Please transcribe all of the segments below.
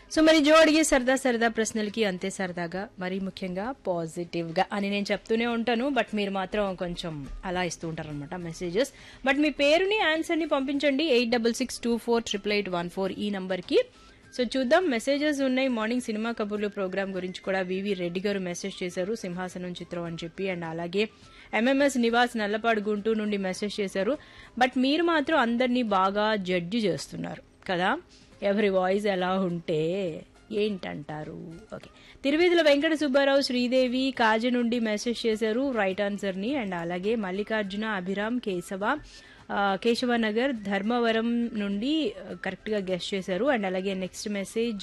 so మరి జో అడిగే సరదా సరదా ప్రశ్నలకి అంతే సరదాగా మరి ముఖ్యంగా పాజిటివ్ గా అని నేను చెప్తూనే ఉంటాను బట్ మీరు మాత్రం కొంచెం అలా ఇస్తూ ఉంటారు అనమాట మెసేజెస్ బట్ మీ పేరుని ఆన్సర్ ని పంపించండి eight double six two four triple eight one four ఈ నంబర్ కి సో చూద్దాం మెసేజెస్ ఉన్నాయి మార్నింగ్ సినిమా కబుర్లు ప్రోగ్రామ్ గురించి కూడా వివి రెడ్డి గారు మెసేజ్ చేశారు సింహాసనం చిత్రం అని చెప్పి అండ్ అలాగే ఎంఎంఎస్ నివాస్ నల్లపాడు గుంటూరు నుండి మెసేజ్ చేశారు బట్ మీరు మాత్రం అందరినీ బాగా జడ్జి చేస్తున్నారు కదా ఎవరి వాయిస్ ఎలా ఉంటే ఏంటంటారు ఓకే తిరువేదుల వెంకట సుబ్బారావు శ్రీదేవి కాజ నుండి మెసేజ్ చేశారు రైట్ ఆన్సర్ని అండ్ అలాగే మల్లికార్జున అభిరామ్ కేశవ ఆ, కేశవనగర్ ధర్మవరం నుండి కరెక్ట్గా గెస్ట్ చేశారు అండ్ అలాగే నెక్స్ట్ మెసేజ్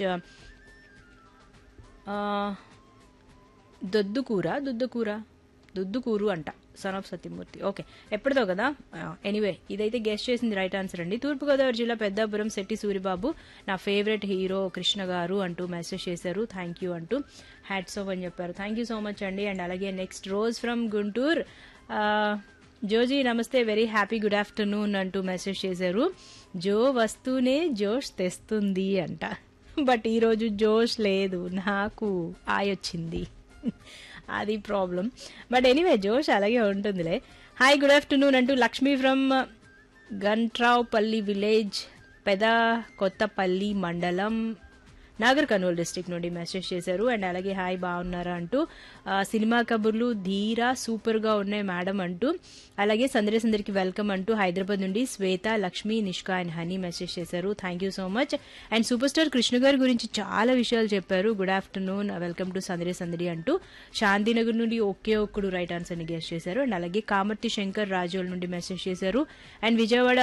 ఆ, దొద్దుకూర దుద్దుకూర దుద్దుకూరు అంట సన్ ఆఫ్ సత్యమూర్తి ఓకే ఎప్పటిదో కదా ఎనీవే ఇదైతే గెస్ట్ చేసింది రైట్ ఆన్సర్ అండి తూర్పుగోదావరి జిల్లా పెద్దాపురం శెట్టి సూరిబాబు నా ఫేవరెట్ హీరో కృష్ణ గారు అంటూ మెసేజ్ చేశారు థ్యాంక్ యూ అంటూ హ్యాట్స్ ఆఫ్ అని చెప్పారు థ్యాంక్ యూ సో మచ్ అండి అండ్ అలాగే నెక్స్ట్ రోజ్ ఫ్రమ్ గుంటూరు ఆ, Joji namaste very happy good afternoon అంటూ మెసేజ్ చేశారు జో వస్తూనే జోష్ తెస్తుంది అంట బట్ ఈరోజు జోష్ లేదు నాకు ఆయొచ్చింది అది ప్రాబ్లం బట్ ఎనీవే జోష్ అలాగే ఉంటుందిలే హాయ్ గుడ్ ఆఫ్టర్నూన్ అంటూ లక్ష్మీ ఫ్రమ్ గంట్రావుపల్లి విలేజ్ పెద కొత్తపల్లి మండలం నాగర్ కర్నూలు డిస్టిక్ నుండి మెసేజ్ చేశారు అండ్ అలాగే హాయ్ బాగున్నారా అంటూ ఆ, సినిమా కబుర్లు ధీరా సూపర్ గా ఉన్నాయి మేడం అంటూ అలాగే సందడి సందరికి వెల్కమ్ అంటూ హైదరాబాద్ నుండి Swetha Lakshmi Nishka and honey message చేశారు thank you so much and super star Krishna గారి గురించి చాలా విషయాలు చెప్పారు గుడ్ ఆఫ్టర్నూన్ వెల్కమ్ టు సందడి సందడి అంటూ శాంతినగర్ నుండి ఒకే ఒక్కడు రైట్ ఆన్సర్ ని గెస్ట్ చేశారు అండ్ అలాగే కామర్తి శంకర్ రాజోల్ నుండి మెసేజ్ చేశారు అండ్ విజయవాడ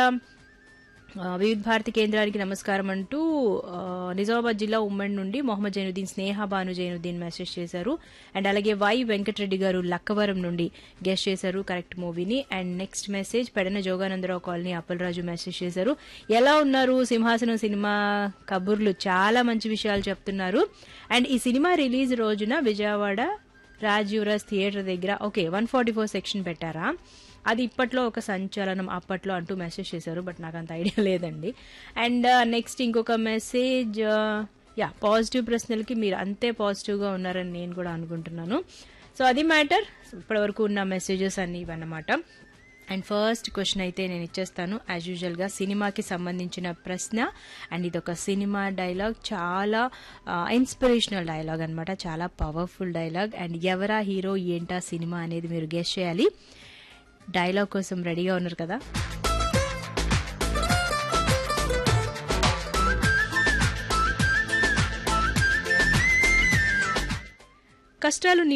ఆ, వివిధ భారతి కేంద్రానికి నమస్కారం అంటూ ఆ, నిజామాబాద్ జిల్లా ఉమ్మడి నుండి మొహమ్మద్ జైనుద్దీన్ స్నేహ భాను జైనుద్దీన్ మెసేజ్ చేశారు అండ్ అలాగే వై వెంకటరెడ్డి గారు లక్కవరం నుండి గెస్ట్ చేశారు కరెక్ట్ మూవీని and next message Pedana Joganandarao colony Appalaraju message చేశారు ఎలా ఉన్నారు సింహాసనం సినిమా కబుర్లు చాలా మంచి విషయాలు చెప్తున్నారు అండ్ ఈ సినిమా రిలీజ్ రోజున విజయవాడ రాజీవ్రాజ్ థియేటర్ దగ్గర okay one forty four section పెట్టారా అది ఇప్పట్లో ఒక సంచలనం అప్పట్లో అంటూ మెసేజ్ చేశారు బట్ నాకు అంత ఐడియా లేదండి అండ్ నెక్స్ట్ ఇంకొక మెసేజ్ యా పాజిటివ్ ప్రశ్నలకి మీరు అంతే పాజిటివ్గా ఉన్నారని నేను కూడా అనుకుంటున్నాను సో అది మ్యాటర్ ఇప్పటివరకు ఉన్న మెసేజెస్ అన్ని ఇవన్నమాట అండ్ ఫస్ట్ క్వశ్చన్ అయితే నేను ఇచ్చేస్తాను యాజ్ యూజువల్గా సినిమాకి సంబంధించిన ప్రశ్న అండ్ ఇది ఒక సినిమా డైలాగ్ చాలా ఇన్స్పిరేషనల్ డైలాగ్ అనమాట చాలా పవర్ఫుల్ డైలాగ్ అండ్ ఎవరా హీరో ఏంటా సినిమా అనేది మీరు గెస్ట్ చేయాలి డైలాగ్ కోసం రెడీగా ఉన్నారు కదా కష్టాలు నీ